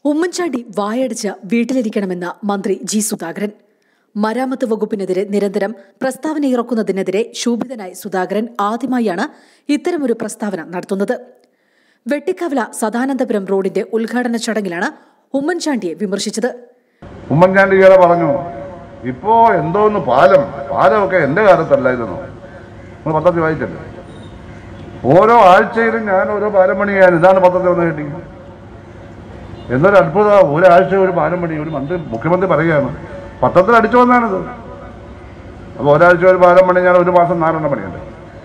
ഉമ്മൻചാണ്ടി വായടച്ച് വീട്ടിലിരിക്കണമെന്ന മന്ത്രി ജി സുധാകരൻ മരാമത്ത് വകുപ്പിനെതിരെ നിരന്തരം പ്രസ്താവന ഇറക്കുന്നതിനെതിരെ ശോഭിതനായ സുധാകരൻ ആദ്യമായാണ് ഇത്തരമൊരു പ്രസ്താവന നടത്തുന്നത് വെട്ടിക്കവല സദാനന്ദപുരം റോഡിന്റെ ഉദ്ഘാടന ചടങ്ങിലാണ് ഉമ്മൻചാണ്ടിയെ വിമർശിച്ചത് ഉമ്മൻചാണ്ടി ഇയാളെ പറഞ്ഞു ഇപ്പോ എന്തോന്ന് പാലം പാലമൊക്കെ എന്റെ കാലത്തല്ലായിരുന്നു നിങ്ങൾ പദ്ധതി വായിച്ചല്ലേ ഓരോ ആഴ്ചയിലും ഞാൻ ഓരോ പാലം പണിയാൻ ഇതാണ് പദ്ധതി വന്ന് കിട്ടി എന്നൊരു അത്ഭുത ഒരാഴ്ച ഒരു പാലം പണി ഒരു മന്ത്രി മുഖ്യമന്ത്രി പറയുകയാണ് പത്രത്തിൽ അടിച്ചു വന്നാണിത് അപ്പൊ ഒരാഴ്ച ഒരു പാലം പണി ഞാൻ ഒരു മാസം നാലെണ്ണം പണിയുണ്ട്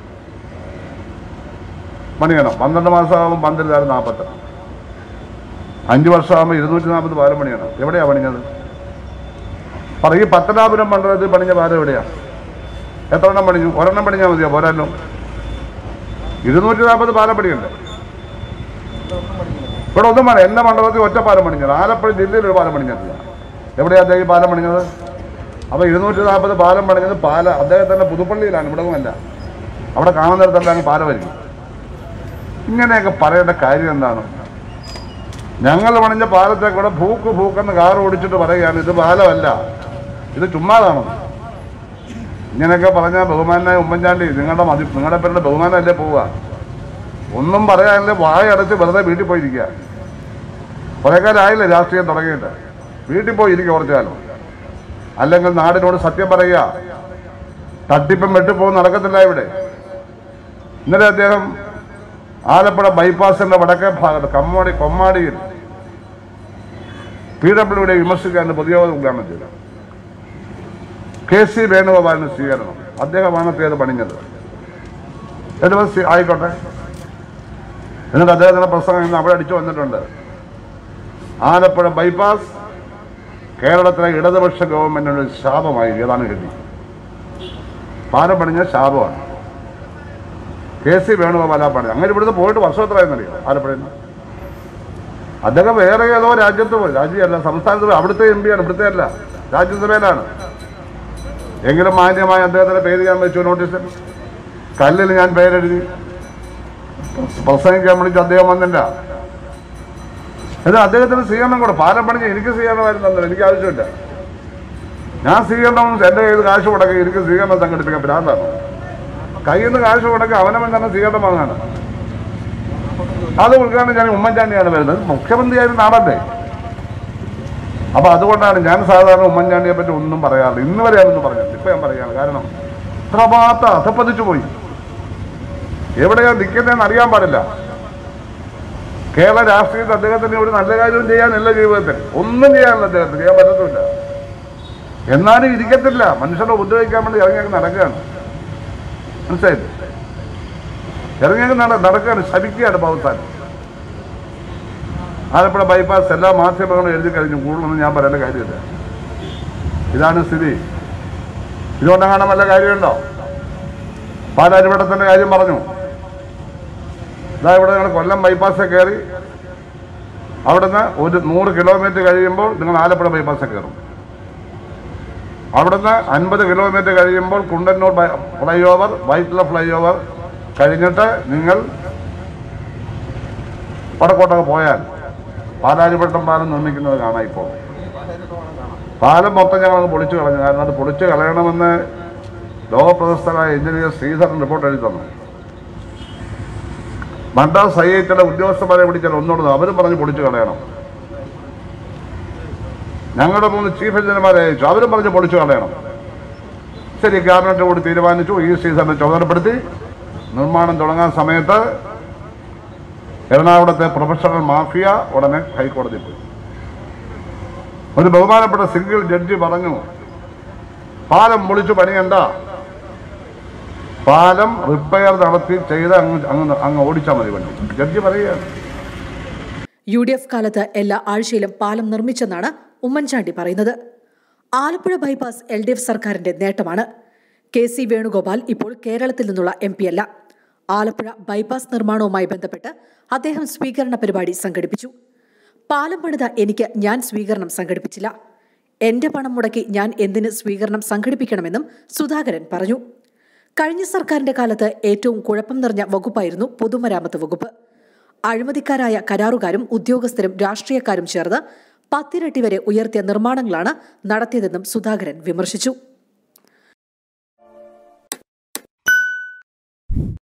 പണിയണം പന്ത്രണ്ട് മാസമാകുമ്പോൾ പന്ത്രണ്ടായിരം നാൽപ്പത്തെട്ട് അഞ്ച് വർഷമാകുമ്പോൾ ഇരുന്നൂറ്റി നാൽപ്പത് പാലം പണിയണം എവിടെയാ പണിഞ്ഞത് പറ ഈ പത്തനാപുരം മണ്ഡലത്തിൽ പണിഞ്ഞ പാലം എവിടെയാ എത്ര എണ്ണം പണിഞ്ഞു ഒരെണ്ണം പണിഞ്ഞാൽ മതിയോ പോരാല്ലോ ഇരുന്നൂറ്റി നാൽപ്പത് പാലം പണിയുണ്ട് ഇവിടെ ഒന്നും പണി എന്റെ മണ്ഡലത്തിൽ ഒറ്റ പാലം പണിഞ്ഞത് ആലപ്പുഴ ജില്ലയിൽ ഒരു പാലം പണിഞ്ഞിട്ടില്ല എവിടെയാ അദ്ദേഹം ഈ പാലം പണിഞ്ഞത് അപ്പൊ ഇരുന്നൂറ്റി നാൽപ്പത് പാലം പണിഞ്ഞത് പാല അദ്ദേഹത്തിന്റെ പുതുപ്പള്ളിയിലാണ് ഇവിടവുമല്ല അവിടെ കാണുന്നിടത്തെല്ലാം അങ്ങ് പാലമായിരിക്കും ഇങ്ങനെയൊക്കെ പറയേണ്ട കാര്യം എന്താണ് ഞങ്ങൾ പണിഞ്ഞ പാലത്തെ കൂടെ ഭൂക്ക് ഭൂക്കെന്ന് കാർ ഓടിച്ചിട്ട് പറയുകയാണ് ഇത് പാലമല്ല ഇത് ചുമ്മാതാണ് ഇങ്ങനെയൊക്കെ പറഞ്ഞാൽ ബഹുമാനായ ഉമ്മൻചാണ്ടി നിങ്ങളുടെ മതി നിങ്ങളുടെ പേരുടെ ബഹുമാനമല്ലേ പോവുക ഒന്നും പറയാനല്ലേ വായ അടച്ച് വെറുതെ വീട്ടിൽ പോയിരിക്കുക കുറേ കാലമായില്ലേ രാഷ്ട്രീയം തുടങ്ങിയിട്ട് വീട്ടിൽ പോയി ഇരിക്കുക കുറച്ചു കാലം അല്ലെങ്കിൽ നാടിനോട് സത്യം പറയുക തട്ടിപ്പും വെട്ടിപ്പോവും നടക്കത്തില്ല ഇവിടെ ഇന്നലെ അദ്ദേഹം ആലപ്പുഴ ബൈപ്പാസിന്റെ വടക്കേ ഭാഗത്ത് കമ്മാടി കൊമ്മാടിയിൽ പി ഡബ്ല്യുടെ വിമർശിക്കാൻ പൊതുയോഗം ഉദ്ഘാടനം ചെയ്തു കെ സി വേണുഗോപാലിന് സ്വീകരണം അദ്ദേഹമാണ് പേര് പണിഞ്ഞത് എന്നിട്ട് സ്വീ- ആയിക്കോട്ടെ എന്നിട്ട് അദ്ദേഹത്തിന്റെ പ്രസംഗം ഇന്ന് അവിടെ അടിച്ചു വന്നിട്ടുണ്ട് ആലപ്പുഴ ബൈപ്പാസ് കേരളത്തിലെ ഇടതുപക്ഷ ഗവൺമെന്റിന് ഒരു ശാപമായി ഏതാണ് കരുതി പാലം പണിഞ്ഞ ശാപമാണ് കെ സി വേണുഗോപാൽ ആ പണി അങ്ങനെ ഇവിടുന്ന് പോയിട്ട് വർഷം എത്രയെന്നറിയോ ആലപ്പുഴയിൽ നിന്ന് അദ്ദേഹം വേറെ ഏതോ രാജ്യത്ത് പോയി രാജ്യമല്ല സംസ്ഥാനത്ത് പോയി അവിടുത്തെ എം പിയാണ് ഇവിടുത്തെ അല്ല രാജ്യസഭയിലാണ് എങ്കിലും മാന്യമായി അദ്ദേഹത്തിന്റെ പേര് ഞാൻ വെച്ചു നോട്ടീസിൽ കല്ലിൽ ഞാൻ പേരെഴുതി പ്രസംഗിക്കാൻ വിളിച്ച് അദ്ദേഹം വന്നില്ല എന്നാൽ അദ്ദേഹത്തിന് സ്വീകരണം കൂടെ പാലം പണിഞ്ഞ് എനിക്ക് സ്വീകരണമായിരുന്നു എനിക്ക് ആവശ്യമില്ല ഞാൻ സ്വീകരണം എൻ്റെ കയ്യിൽ കാശ് മുടക്കി എനിക്ക് സ്വീകരണം സംഘടിപ്പിക്കാൻ ഭ്രാന്താണ് കയ്യിൽ നിന്ന് കാശ് മുടക്കി അവനവൻ തന്നെ സ്വീകരണം വാങ്ങാണ് അത് ഉദ്ഘാടനം ഞാൻ ഉമ്മൻചാണ്ടിയാണ് വരുന്നത് മുഖ്യമന്ത്രിയായിരുന്ന ആളല്ലേ അപ്പൊ അതുകൊണ്ടാണ് ഞാൻ സാധാരണ ഉമ്മൻചാണ്ടിയെ പറ്റി ഒന്നും പറയാറില്ല ഇന്ന് വരെ ഞാനൊന്നും പറഞ്ഞില്ല ഇപ്പൊ ഞാൻ പറയാണ് കാരണം ഇത്രമാത്ര അധപ്പതിച്ചു പോയി എവിടെയാ നിൽക്കുന്നതെന്ന് അറിയാൻ പാടില്ല കേരള രാഷ്ട്രീയത്തിൽ അദ്ദേഹത്തിന് ഒരു നല്ല കാര്യവും ചെയ്യാനില്ല ജീവിതത്തിൽ ഒന്നും ചെയ്യാനില്ല അദ്ദേഹത്തിന് ചെയ്യാൻ പറ്റത്തില്ല എന്നാലും ഇരിക്കത്തില്ല മനുഷ്യനെ ഉപദ്രവിക്കാൻ വേണ്ടി ഇറങ്ങിയൊക്കെ നടക്കുകയാണ് മനസ്സിലായില്ലേ ഇറങ്ങിയൊക്കെ നട നടക്കുകയാണ് ശപിക്കുകയാണ് പൗത്താൻ ആലപ്പുഴ ബൈപ്പാസ് എല്ലാ മാധ്യമങ്ങളും എഴുതി കഴിഞ്ഞു കൂടുതലൊന്നും ഞാൻ പറയേണ്ട കാര്യമില്ല ഇതാണ് സ്ഥിതി ഇതുകൊണ്ടെങ്ങനെ വല്ല കാര്യമുണ്ടോ പാലാരിവട്ടത്തിന്റെ കാര്യം പറഞ്ഞു ഇതാ ഇവിടെ നിങ്ങൾ കൊല്ലം ബൈപ്പാസിൽ കയറി അവിടുന്ന് ഒരു നൂറ് കിലോമീറ്റർ കഴിയുമ്പോൾ നിങ്ങൾ ആലപ്പുഴ ബൈപ്പാസിൽ കയറും അവിടുന്ന് അൻപത് കിലോമീറ്റർ കഴിയുമ്പോൾ Kundannoor flyover Vyttila flyover കഴിഞ്ഞിട്ട് നിങ്ങൾ വടക്കോട്ടൊക്കെ പോയാൽ പാലാരിവട്ടം പാലം നിർമ്മിക്കുന്നത് കാണാം ഇപ്പോൾ പാലം മൊത്തം ഞങ്ങൾ പൊളിച്ചു കളഞ്ഞു കാരണം അത് പൊളിച്ചു കളയണമെന്ന് ലോകപ്രശസ്തനായ എഞ്ചിനീയർ ശ്രീധരൻ റിപ്പോർട്ട് എഴുതി തന്നു മദ്രാസ് ഐ ഐ ടിയുടെ ഉദ്യോഗസ്ഥന്മാരെ പിടിച്ചാൽ ഒന്നുകൂടെ അവരും പറഞ്ഞ് പൊളിച്ചു കളയണം ഞങ്ങളുടെ മൂന്ന് ചീഫ് എഞ്ചിനീയർമാരെ അയച്ചു അവരും പറഞ്ഞ് പൊളിച്ചു കളയണം ശരി ക്യാബിനറ്റ് കൂടി തീരുമാനിച്ചു ഈ സീസണിനെ ചുമതലപ്പെടുത്തി നിർമ്മാണം തുടങ്ങാൻ സമയത്ത് എറണാകുളത്തെ പ്രൊഫഷണൽ മാഫിയ ഉടനെ ഹൈക്കോടതി പോയി ഒരു ബഹുമാനപ്പെട്ട സിംഗിൾ ജഡ്ജി പറഞ്ഞു പാലം പൊളിച്ചു പണിയണ്ട പാലം റിപ്പയർ നടത്തി ചെയ്ത് അങ്ങ് അങ്ങ് അങ്ങ് ഓടിച്ചാൽ മതി വണ്ടി ജഡ്ജി പറയുകയാണ് യു ഡി എഫ് കാലത്ത് എല്ലാ ആഴ്ചയിലും പാലം നിർമ്മിച്ചെന്നാണ് ഉമ്മൻചാണ്ടി പറയുന്നത് Alappuzha bypass L D F സർക്കാരിന്റെ നേട്ടമാണ് കെ സി വേണുഗോപാൽ ഇപ്പോൾ കേരളത്തിൽ നിന്നുള്ള എം പി അല്ല ആലപ്പുഴ ബൈപ്പാസ് നിർമ്മാണവുമായി ബന്ധപ്പെട്ട് അദ്ദേഹം സ്വീകരണ പരിപാടി സംഘടിപ്പിച്ചു പാലം പണിത എനിക്ക് ഞാൻ സ്വീകരണം സംഘടിപ്പിച്ചില്ല എന്റെ പണം മുടക്കി ഞാൻ എന്തിന് സ്വീകരണം സംഘടിപ്പിക്കണമെന്നും സുധാകരൻ പറഞ്ഞു കഴിഞ്ഞ സർക്കാരിന്റെ കാലത്ത് ഏറ്റവും കുഴപ്പം നിറഞ്ഞ വകുപ്പായിരുന്നു പൊതുമരാമത്ത് വകുപ്പ് അഴിമതിക്കാരായ കരാറുകാരും ഉദ്യോഗസ്ഥരും രാഷ്ട്രീയക്കാരും ചേർന്ന് പത്തിരട്ടി വരെ ഉയർത്തിയ നിർമ്മാണങ്ങളാണ് നടത്തിയതെന്നും സുധാകരൻ വിമർശിച്ചു